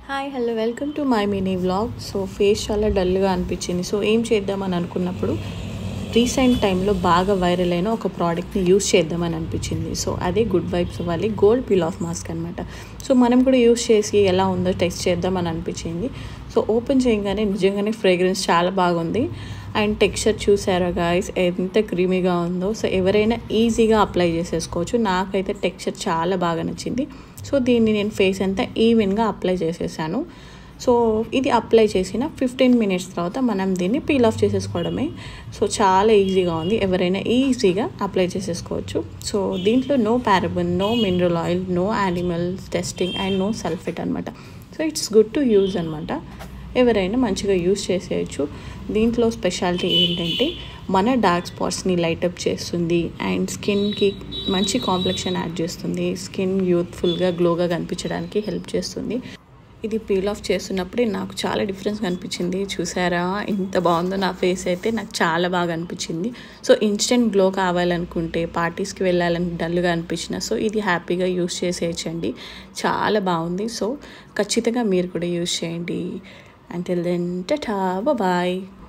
hi hello welcome to my mini vlog so face చాలా డల్గా అనిపించింది సో ఏం చేద్దామని అనుకున్నప్పుడు రీసెంట్ టైంలో బాగా వైరల్ అయిన ఒక ప్రోడక్ట్ని యూస్ చేద్దామని అనిపించింది సో అదే గుడ్ వైబ్స్ వాళ్ళి గోల్డ్ పీల్ ఆఫ్ మాస్క్ అనమాట సో మనం కూడా యూస్ చేసి ఎలా ఉందో టెస్ట్ చేద్దామని అనిపించింది సో ఓపెన్ చేయగానే నిజంగానే ఫ్రేగ్రెన్స్ చాలా బాగుంది అండ్ టెక్స్చర్ చూసారా గాయస్ ఎంత క్రీమీగా ఉందో సో ఎవరైనా ఈజీగా అప్లై చేసేసుకోవచ్చు నాకైతే టెక్స్చర్ చాలా బాగా నచ్చింది సో దీన్ని నేను ఫేస్ అంతా ఈవెన్గా అప్లై చేసేసాను సో ఇది అప్లై చేసిన ఫిఫ్టీన్ మినిట్స్ తర్వాత మనం దీన్ని పీల్ ఆఫ్ చేసేసుకోవడమే సో చాలా ఈజీగా ఉంది ఎవరైనా ఈజీగా అప్లై చేసేసుకోవచ్చు సో దీంట్లో no paraben no mineral oil no animal testing and no sulphate అనమాట so it's good to use అనమాట ఎవరైనా మంచిగా యూస్ చేసేయచ్చు దీంట్లో స్పెషాలిటీ ఏంటంటే మన డార్క్ స్పాట్స్ని లైటప్ చేస్తుంది అండ్ స్కిన్కి మంచి కాంప్లెక్షన్ యాడ్ చేస్తుంది స్కిన్ యూత్ఫుల్గా గ్లోగా కనిపించడానికి హెల్ప్ చేస్తుంది ఇది పీల్ ఆఫ్ చేస్తున్నప్పుడే నాకు చాలా డిఫరెన్స్ కనిపించింది చూసారా ఎంత బాగుందో నా ఫేస్ అయితే నాకు చాలా బాగా అనిపించింది సో ఇన్స్టెంట్ గ్లో కావాలనుకుంటే పార్టీస్కి వెళ్ళాలని డల్గా అనిపించిన సో ఇది హ్యాపీగా యూస్ చేసేయచ్చండి చాలా బాగుంది సో ఖచ్చితంగా మీరు కూడా యూస్ చేయండి అంటిల్ దెన్ టటా బాయ్